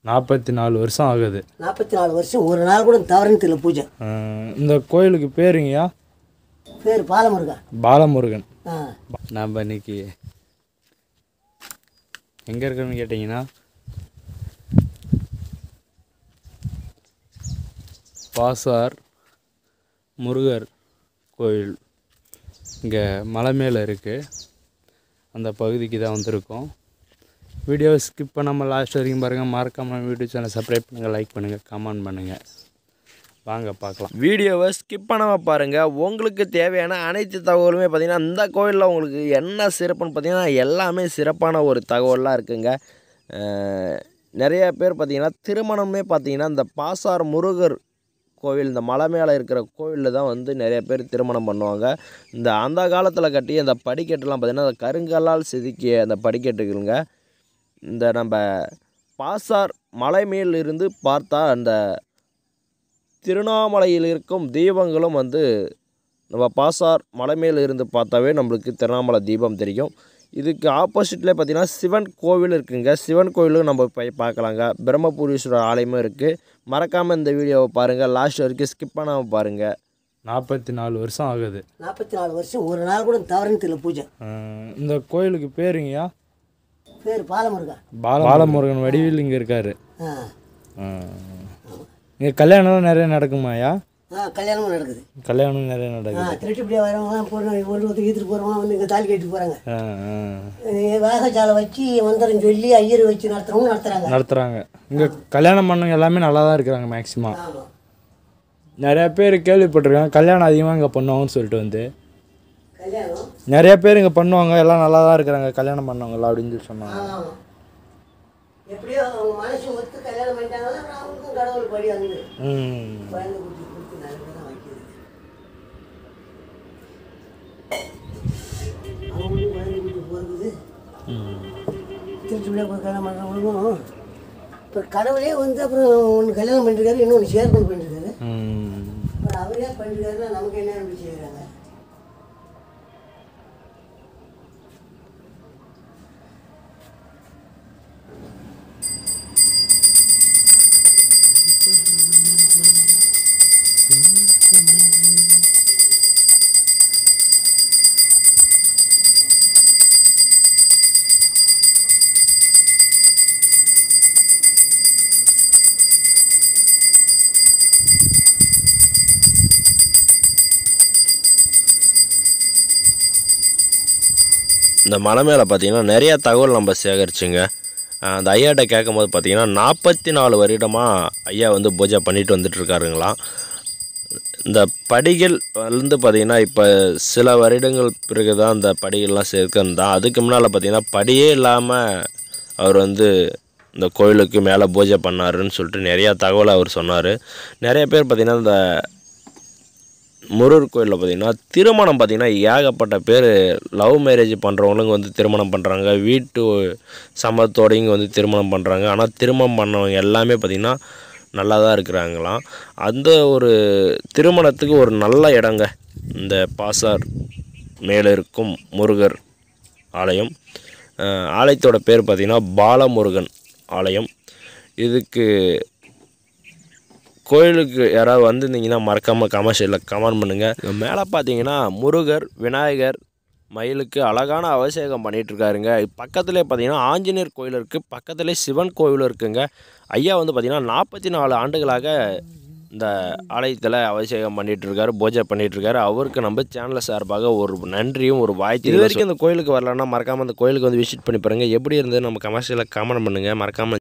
நாற்பத்தி நாலு வருஷம் ஆகுது நாற்பத்தி நாலு வருஷம் ஒரு நாள் கூட தவறுன்னு தெரியல பூஜை அஹ் இந்த கோயிலுக்கு பேருங்கய்யா பேர் பாலமுருகா பாலமுருகன் ஆ நாம் இன்னைக்கு எங்கே இருக்கோன்னு கேட்டிங்கன்னா பாசார் முருகர் கோயில் இங்கே மலை மேலே இருக்குது அந்த பகுதிக்கு தான் வந்திருக்கோம் வீடியோவை ஸ்கிப் பண்ணாமல் லாஸ்ட் வரைக்கும் பாருங்கள் மறக்காமல் யூடியூப் சேனல் சப்ஸ்கிரைப் பண்ணுங்கள் லைக் பண்ணுங்கள் கமெண்ட் பண்ணுங்கள் வாங்க பார்க்கலாம் வீடியோவை ஸ்கிப் பண்ணாமல் பாருங்கள் உங்களுக்கு தேவையான அனைத்து தகவலுமே பார்த்தீங்கன்னா இந்த கோயிலில் உங்களுக்கு என்ன சிறப்புன்னு பார்த்தீங்கன்னா எல்லாமே சிறப்பான ஒரு தகவலாக இருக்குங்க அஹ், நிறைய பேர் பார்த்தீங்கன்னா திருமணமே பார்த்தீங்கன்னா இந்த பாசார் முருகர் கோவில் இந்த மலை மேலே இருக்கிற கோவிலில் தான் வந்து நிறைய பேர் திருமணம் பண்ணுவாங்க இந்த அந்த காலத்தில் கட்டிய இந்த படிக்கட்டுலாம் பார்த்தீங்கன்னா அந்த கருங்கல்லால் செதுக்கிய அந்த படிக்கட்டுகளுங்க இந்த நம்ம பாசார் மலை மேல் இருந்து பார்த்தா அந்த திருவண்ணாமலையில் இருக்கும் தீபங்களும் வந்து நம்ம பாசார் மலை மேல் இருந்து பார்த்தாவே நம்மளுக்கு திருவண்ணாமலை தீபம் தெரியும் இதுக்கு ஆப்போசிட்லேயே பார்த்தீங்கன்னா சிவன் கோவில் இருக்குங்க சிவன் கோவிலும் நம்ம போய் பார்க்கலாங்க பிரம்மபுரீஸ்வரர் ஆலயமும் இருக்குது மறக்காமல் இந்த வீடியோவை பாருங்கள் லாஸ்ட் வரைக்கும் ஸ்கிப் பண்ணாமல் பாருங்கள் நாற்பத்தி நாலு வருஷம் ஆகுது நாற்பத்தி நாலு வருஷம் ஒரு நாள் கூட தவறுன்னு தெரியல பூஜை அஹ் இந்த கோயிலுக்கு பேருங்கய்யா பேர் பாலமுருகா பால பாலமுருகன் வடிவில் இங்கே இருக்காரு ஆ இங்கே கல்யாணம்லாம் நிறைய நடக்குமாயா ஆ கல்யாணமும் நடக்குது கல்யாணம் நிறைய ஆ நடக்குது திருட்டுப்படியாக வரவங்களாம் பொண்ணு ஒன்று ஒருத்தர் ஈத்துட்டு போகிறவங்க வந்து இங்கே தாலி கட்டிட்டு போகிறாங்க ஆ, ஆ. வேகச்சாலை வச்சு மந்திரம் சொல்லி ஐயர் வச்சு நடத்துகிறவங்க நடத்துகிறாங்க நடத்துகிறாங்க இங்கே கல்யாணம் பண்ணவங்க எல்லாமே நல்லா தான் இருக்கிறாங்க மேக்ஸிமம் ஆமாம் நிறைய பேர் கேள்விப்பட்டிருக்காங்க கல்யாணம் அதிகமாக இங்கே பண்ணுவாங்கன்னு சொல்லிட்டு வந்து கல்யாணம் நிறைய பேர் இங்கே பண்ணுவாங்க எல்லாம் நல்லா தான் இருக்கிறாங்க கல்யாணம் பண்ணவங்களா அப்படின்னு சொல்லி சொன்னாங்க ஆமாம் எப்படியோ அவங்க மனசு ஒத்து கல்யாணம் பண்ணிட்டாங்கன்னா அப்புறம் அவங்களுக்கும் கடவுள் படி வந்து ம் குழந்தை குட்டி கொடுத்து நல்லதாக தான் வைக்கிறது அவங்களுக்கும் குழந்தை குட்டி பிறகுது திருச்சியில் போய் கல்யாணம் பண்ணுறவங்களுக்கும் இப்போ கடவுளே வந்து அப்புறம் ஒன்று கல்யாணம் பண்ணிருக்காரு இன்னொன்று சேர்க்கணும் பண்ணிருக்காரு ம் அப்புறம் அவரே பண்ணிருக்காருன்னா நமக்கு என்ன எப்படி செய்கிறாங்க இந்த மலை மேலே பார்த்தீங்கன்னா நிறைய தகவல் நம்ம சேகரிச்சுங்க அஹ் அந்த ஐயாட்ட கேட்கும்போது பார்த்தீங்கன்னா நாற்பத்தி நாலு வருடமாக ஐயா வந்து பூஜை பண்ணிட்டு வந்துட்டு இருக்காருங்களாம் இந்த படிகள் வந்து பார்த்திங்கன்னா இப்போ சில வருடங்கள் பிறகு தான் இந்த படிகள்லாம் சேர்க்கணும் தான் அதுக்கு முன்னால் பார்த்தீங்கன்னா படியே இல்லாமல் அவர் வந்து இந்த கோயிலுக்கு மேலே பூஜை பண்ணாருன்னு சொல்லிட்டு நிறையா தகவல் அவர் சொன்னார் நிறைய பேர் பார்த்திங்கன்னா இந்த முருகர் கோயிலில் பார்த்தீங்கன்னா திருமணம் பார்த்தீங்கன்னா ஏகப்பட்ட பேர் லவ் மேரேஜ் பண்ணுறவங்களுங்க வந்து திருமணம் பண்ணுறாங்க வீட்டு சம்மத்தோடு இங்கே வந்து திருமணம் பண்ணுறாங்க ஆனால் திருமணம் பண்ணவங்க எல்லாமே பார்த்திங்கன்னா நல்லா தான் இருக்கிறாங்களாம் அந்த ஒரு திருமணத்துக்கு ஒரு நல்ல இடங்க இந்த பாசார் மேலே இருக்கும் முருகர் ஆலயம் அஹ் ஆலயத்தோட பேர் பார்த்திங்கன்னா பாலமுருகன் ஆலயம் இதுக்கு கோயிலுக்கு யாராவது வந்திருந்தீங்கன்னா மறக்காமல் கமர்ஷியலில் கமெண்ட் பண்ணுங்கள் மேலே பார்த்தீங்கன்னா முருகர் விநாயகர் மயிலுக்கு அழகான அபிஷேகம் பண்ணிட்டு இருக்காருங்க பக்கத்துலேயே பார்த்தீங்கன்னா ஆஞ்சநேயர் கோயில் இருக்குது பக்கத்துலேயே சிவன் கோயிலும் இருக்குங்க ஐயா வந்து பார்த்தீங்கன்னா நாற்பத்தி நாலு ஆண்டுகளாக இந்த ஆலயத்தில் அபிஷேகம் பண்ணிட்டு இருக்காரு பூஜை பண்ணிட்டு இருக்காரு அவருக்கு நம்ம சேனல் சார்பாக ஒரு நன்றியும் ஒரு வாழ்த்து இது வரைக்கும் இந்த கோயிலுக்கு வரலன்னா மறக்காமல் அந்த கோயிலுக்கு வந்து விசிட் பண்ணி பாருங்கள் எப்படி இருந்தது நம்ம கமர்ஷியலில் கமெண்ட் பண்ணுங்கள் மறக்காமல்